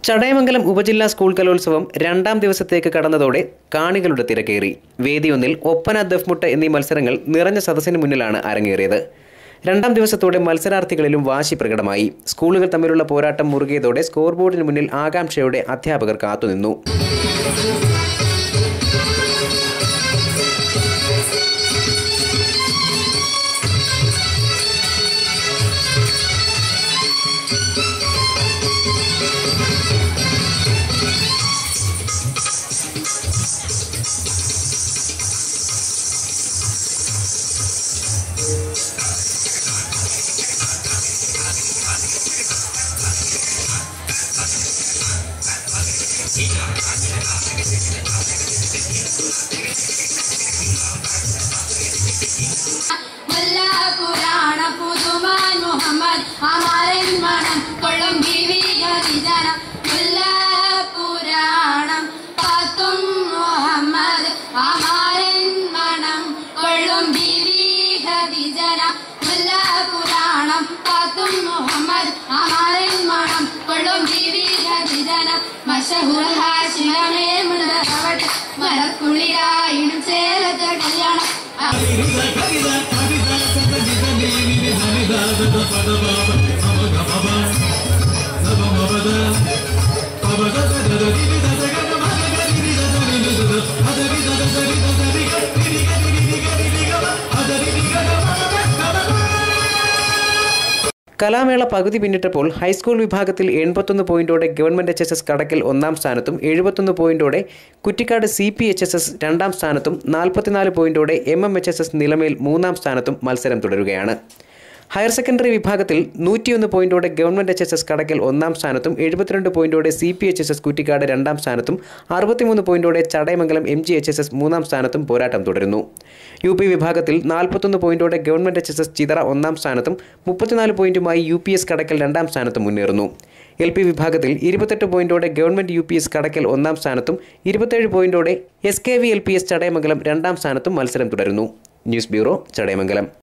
ചടയമംഗലം ഉപജില്ലാ സ്കൂൾ കലോത്സവം രണ്ടാം ദിവസത്തേക്ക് കടന്നതോടെ കാണികളുടെ തിരക്കേറി വേദിയൊന്നിൽ ഒപ്പന ദഫ്മുട്ട എന്നീ മത്സരങ്ങൾ നിറഞ്ഞ സദസ്സിന് മുന്നിലാണ് അരങ്ങേറിയത് രണ്ടാം ദിവസത്തോടെ മത്സരാർത്ഥികളിലും വാശി പ്രകടമായി സ്കൂളുകൾ തമ്മിലുള്ള പോരാട്ടം മുറുകിയതോടെ സ്കോർ ബോർഡിന് മുന്നിൽ ആകാംക്ഷയോടെ അധ്യാപകർ കാത്തുനിന്നു പുരാണ പുതുമാൻ മുഹമ്മദ് അമാരൻ മണം കൊള്ളും ബിവി ഖദീജനം പുരാണം പാത്തും മുഹമ്മദ് അമാരൻ മണം കൊള്ളും ബിവി ഖദീജനം പുരാണം പാത്തും മുഹമ്മദ് അമാരൻ മണം കൊള്ളും ബിവി ഖദീജനം മഷഹൂർ ഹാഷിമേ മുണ്ടവട്ടെ മലക്കുളിരായിടും ചേലത്തെ കല്യാണം കലാമേള പകുതി പിന്നിട്ടപ്പോൾ ഹൈസ്കൂൾ വിഭാഗത്തിൽ എൺപത്തൊന്ന് പോയിന്റോടെ government H S S Kadakkal ഒന്നാം സ്ഥാനത്തും എഴുപത്തൊന്ന് പോയിന്റോടെ Kuttikkad C P H S S രണ്ടാം സ്ഥാനത്തും നാൽപ്പത്തിനാല് പോയിന്റോടെ M M H S S Nilamel മൂന്നാം സ്ഥാനത്തും മത്സരം തുടരുകയാണ് ഹയർ സെക്കൻഡറി വിഭാഗത്തിൽ നൂറ്റിയൊന്ന് പോയിന്റോടെ government H S S Kadakkal ഒന്നാം സ്ഥാനത്തും എഴുപത്തിരണ്ട് പോയിന്റോടെ C P H S S Kuttikkad രണ്ടാം സ്ഥാനത്തും അറുപത്തിമൂന്ന് പോയിന്റോടെ Chadayamangalam M G H S S മൂന്നാം സ്ഥാനത്തും പോരാട്ടം തുടരുന്നു യു പി വിഭാഗത്തിൽ നാൽപ്പത്തൊന്ന് പോയിന്റോടെ government H S S Chithara ഒന്നാം സ്ഥാനത്തും മുപ്പത്തിനാല് പോയിന്റുമായി യു പി എസ് കടക്കൽ രണ്ടാം സ്ഥാനത്തും മുന്നേറുന്നു എൽ പി വിഭാഗത്തിൽ ഇരുപത്തെട്ട് പോയിന്റോടെ government U P S Kadakkal ഒന്നാം സ്ഥാനത്തും ഇരുപത്തേഴ് പോയിന്റോടെ S K V L P S Chadayamangalam രണ്ടാം സ്ഥാനത്തും മത്സരം തുടരുന്നു ന്യൂസ് ബ്യൂറോ ചടയമംഗലം